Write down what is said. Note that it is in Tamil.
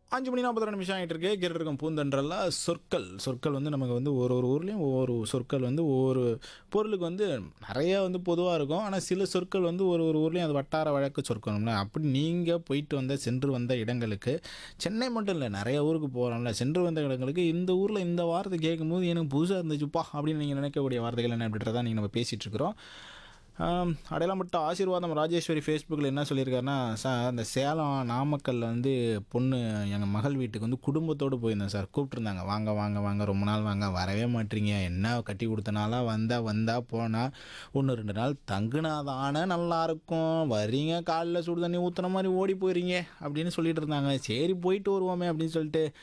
அஞ்சு மணி நாற்பத்தி ரெண்டு நிமிஷம் ஆகிட்டு இருக்கு கேட்டு இருக்கும் பூந்தன்றல்ல சொற்கள் சொற்கள் வந்து நமக்கு வந்து ஒரு ஒரு ஊர்லேயும் ஒவ்வொரு சொற்கள் வந்து ஒவ்வொரு பொருளுக்கு வந்து நிறைய வந்து பொதுவாக இருக்கும் ஆனால் சில சொற்கள் வந்து ஒரு ஒரு ஊர்லேயும் அது வட்டார வழக்கு சொற்கள்ல அப்படி நீங்கள் போயிட்டு வந்த சென்று வந்த இடங்களுக்கு சென்னை மட்டும் இல்லை நிறைய ஊருக்கு போகிறோம்ல சென்று வந்த இடங்களுக்கு இந்த ஊரில் இந்த வார்த்தை கேட்கும்போது எனக்கு புதுசாக இருந்துச்சுப்பா அப்படின்னு நீங்கள் நினைக்கக்கூடிய வார்த்தைகள் என்ன அப்படின்றத நீங்கள் நம்ம பேசிகிட்டு இருக்கிறோம் ஆம், அடையாளப்பட்ட ஆசீர்வாதம் ராஜேஸ்வரி ஃபேஸ்புக்கில் என்ன சொல்லியிருக்காருன்னா சார் இந்த சேலம் நாமக்கல்ல வந்து பொண்ணு எங்கள் மகள் வீட்டுக்கு வந்து குடும்பத்தோடு போயிருந்தேன் சார் கூப்பிட்ருந்தாங்க வாங்க வாங்க வாங்க ரொம்ப நாள் வாங்க வரவே மாட்டீங்க என்ன கட்டி கொடுத்தனால வந்தா வந்தா போனால் ஒன்று ரெண்டு நாள் தங்குனாதானே நல்லாயிருக்கும் வரீங்க காலைல சுடு தண்ணி ஊற்றுன மாதிரி ஓடி போயிறீங்க அப்படின்னு சொல்லிட்டு இருந்தாங்க சரி போயிட்டு வருவோமே அப்படின்னு சொல்லிட்டு